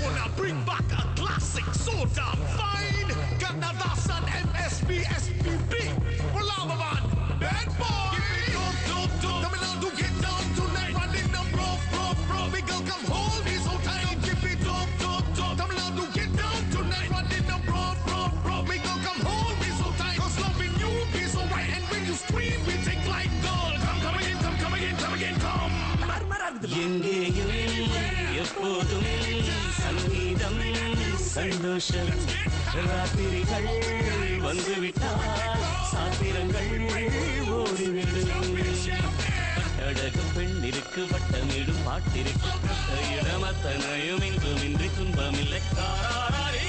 Wanna bring back a classic so damn fine. Kannadasan, MSB, SPB. Palavaman, bad boy. Tamil Nadu, get down tonight. Running them rough, rough, rough. Wiggle, come hold me so tight. Keep it up, up, up. Tamil Nadu, get down tonight. Running them rough, rough, rough. Wiggle, come hold me so tight. Cause loving you be so right. And when you scream, we take like gold. Come, come again, come, come again, come again, come. எங்கேயும் எப்போதும் சங்கீதம் சந்தோஷம் ராத்திரிகள் வந்துவிட்டால் சாத்திரங்கள் ஓடிவிடும் அழகு பெண்ணிற்கு வட்டமிடும் பாட்டிற்கு பட்ட இடம் அத்தனையும் இன்றும் இன்றி துன்பமில்லை தாராரே.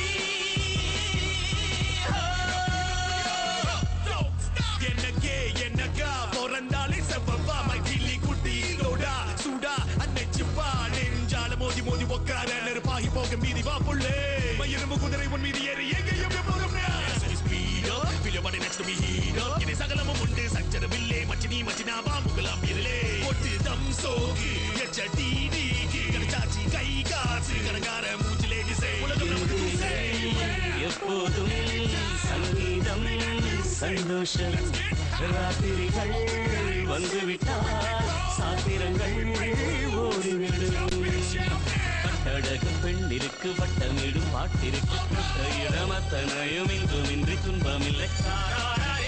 என்னக்கே என்னக்கா பிறந்தாலே செவ்வப்பா மகிழி குட்டி லோடா சூடா அன்னைச்சுப்பா நெஞ்சால மோதி மோதி உக்கார நெருப்பாகி போக மீதி வா புள்ளே மயிரும்பு குதிரை உன் மீதி ஏறி எங்கேயும் எப்போதும் ஸ்பீடோ பிள்ளை நெக்ஸ்ட் மீ ஹீரோ இனி சகலமும் உண்டு சஞ்சலம் இல்லே மச்சினி மச்சினா வா முகலாம் இருளே ஒட்டு தம் சோகு எச்ச டிடிக்கு கிடைச்சாச்சி கை காசு கணக்கார மூச்சிலே திசை உலகம் நமக்கு திசை எப்போதும் சங்கீதம் சந்தோஷம் ராத்திரிகள் வந்துவிட்டால் சாத்திரங்கள் ஓடிவிடும் கட்டழகு பெண்ணிற்கு வட்டமிடும் பாட்டிற்கு பட்ட இடம் அத்தனையும் இன்றும் இன்றி துன்பமில்லை தாராரே.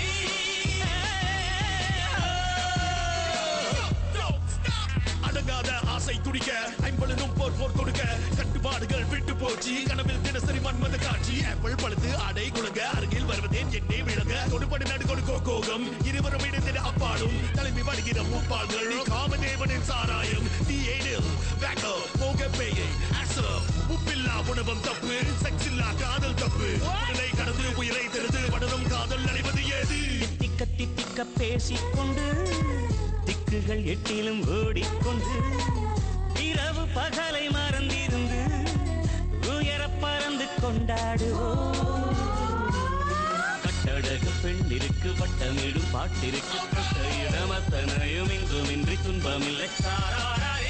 அடங்காத ஆசை துடிக்க ஐம்பழுதும் போர் போர் கொடுக்க கட்டுப்பாடுகள் விட்டு போச்சு கனவில் தினசரி மன்மத காட்சி ஆப்பிள் பழுத்து அடை குழுங்க அருகில் வருவதேன் என்னே விளங்க கொடுப்படு நடு கொடுக்கோ கோகம் இருவரும் இணைந்திட அப்பாடும் தலைமை வருகிற முப்பாள்கள் நீ காமதேவனின் சாராயம் நீ ஏனில் வேக்கோ போக பேயை அசோ உப்பில்லா உணவம் தப்பு செக்ஸ் இல்லா காதல் தப்பு உடலை கடந்து உயிரை தெரிந்து படரும் காதல் அடைவது ஏது திக்க தித்திக்க பேசிக்கொண்டு திக்குகள் எட்டிலும் ஓடிக்கொண்டு இரவு பகலை மறந்திருந்து உயர பறந்து கொண்டாடுவோம் கட்டழகு பெண்ணிற்கு வட்டமிடும் பாட்டிற்கு பட்ட இடம் அத்தனையும் இன்றும் இன்றி துன்பமில்லை தாராரே.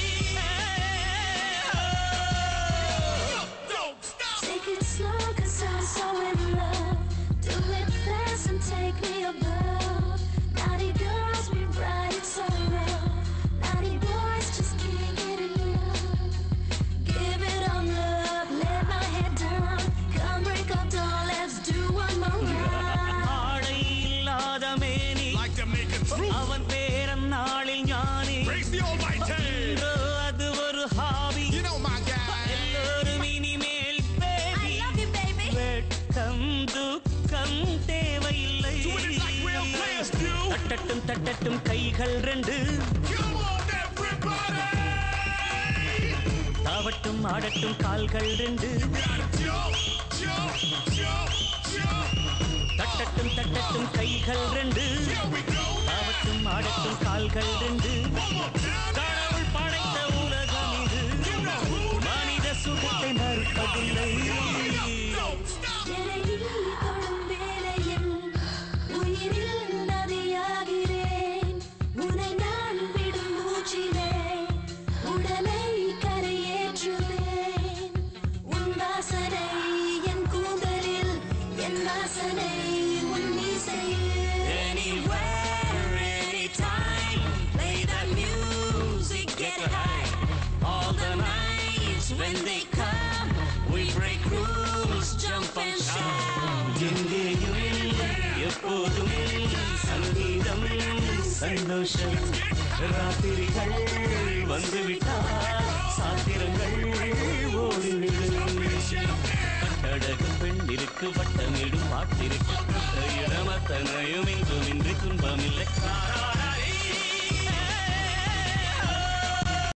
Don't stop! Take it slow, cause I'm so in love. Do it fast and take me above. Naughty girls, we ride it so rough. Naughty boys just can't get enough. Give it on love, let my head down. Come break up, doll, let's do one more round. ஆடை இல்லாத மேனி Like to make it true. அவன் பேரன் நாளில் ஞானி Praise the Almighty. இன்றோ அது ஒரு hobby You know my guy. எல்லோரும் இனிமேல் I baby love you, baby. வெட்கம் துக்கம் தேவையில்லை Doing it like real players do. தட்டட்டும் தட்டட்டும் கைகள் ரெண்டு Come on, everybody. தாவட்டும் ஆடட்டும் கால்கள் ரெண்டு Gotta jump, jump, jump, jump. தட்டட்டும் தட்டட்டும் கைகள் ரெண்டு Here we go. தாவட்டும் ஆடட்டும் கால்கள் ரெண்டு One more time. கடவுள் படைத்த உலகம் இது You know who மனித சுகத்தை மறுப்பதில்லை Don't stop. எனையில் தொடும் வேளையில் உயிரில் நதியாகிறேன் உன்னை நான் விடும் மூச்சிலே உடலை கரையேற்றுவேன் உன் வாசனை என் கூந்தலில் என் வாசனை உன் மீசையில் Anywhere, anytime, play that music, get high. All the nights when they come, we break rules, jump and shout. எங்கேயும் எப்போதும் சங்கீதம் சந்தோஷம் ராத்திரிகள் வந்துவிட்டால் சாத்திரங்கள் ஓடிவிடும் கட்டழகு பெண்ணிற்கு வட்டமிடும் பாட்டிற்கு பட்ட இடம் அத்தனையும் இன்றும் இன்றி துன்பமில்லை தாராரே.